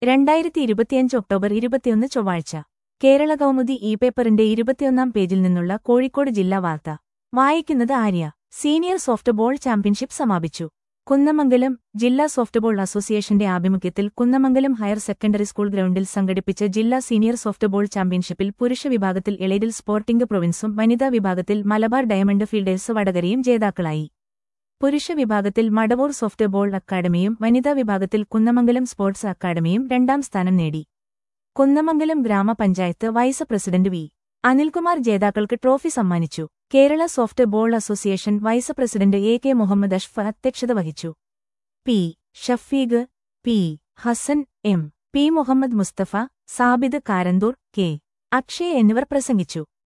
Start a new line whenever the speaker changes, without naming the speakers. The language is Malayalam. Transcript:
രണ്ടായിരത്തി ഇരുപത്തിയഞ്ച് ഒക്ടോബർ ഇരുപത്തിയൊന്ന് ചൊവ്വാഴ്ച കേരള കൗമുദി ഇ പേപ്പറിന്റെ ഇരുപത്തിയൊന്നാം പേജിൽ നിന്നുള്ള കോഴിക്കോട് ജില്ലാ വാർത്ത വായിക്കുന്നത് ആര്യ സീനിയർ സോഫ്റ്റ്ബോൾ ചാമ്പ്യൻഷിപ്പ് സമാപിച്ചു കുന്നമംഗലം ജില്ലാ സോഫ്റ്റ്ബോൾ അസോസിയേഷന്റെ ആഭിമുഖ്യത്തിൽ കുന്നമംഗലം ഹയർ സെക്കൻഡറി സ്കൂൾ ഗ്രൗണ്ടിൽ സംഘടിപ്പിച്ച ജില്ലാ സീനിയർ സോഫ്റ്റ്ബോൾ ചാമ്പ്യൻഷിപ്പിൽ പുരുഷ വിഭാഗത്തിൽ എളേരിൽ സ്പോർട്ടിംഗ് പ്രൊവിൻസും വനിതാ വിഭാഗത്തിൽ മലബാർ ഡയമണ്ട് ഫീൽഡേഴ്സ് വടകരയും ജേതാക്കളായി പുരുഷ വിഭാഗത്തിൽ മടവൂർ സോഫ്റ്റ്ബോൾ അക്കാദമിയും വനിതാ വിഭാഗത്തിൽ കുന്നമംഗലം സ്പോർട്സ് അക്കാദമിയും രണ്ടാം സ്ഥാനം നേടി കുന്നമംഗലം ഗ്രാമപഞ്ചായത്ത് വൈസ് പ്രസിഡന്റ് വി അനിൽകുമാർ ജേതാക്കൾക്ക് ട്രോഫി സമ്മാനിച്ചു Kerala softball association vice president A K Muhammad Ashfa അധ്യക്ഷത വഹിച്ചു P Shafeeq P Hassan M P Muhammad Mustafa Sabid Karanthur K Akshay എന്നിവർ പ്രസംഗിച്ചു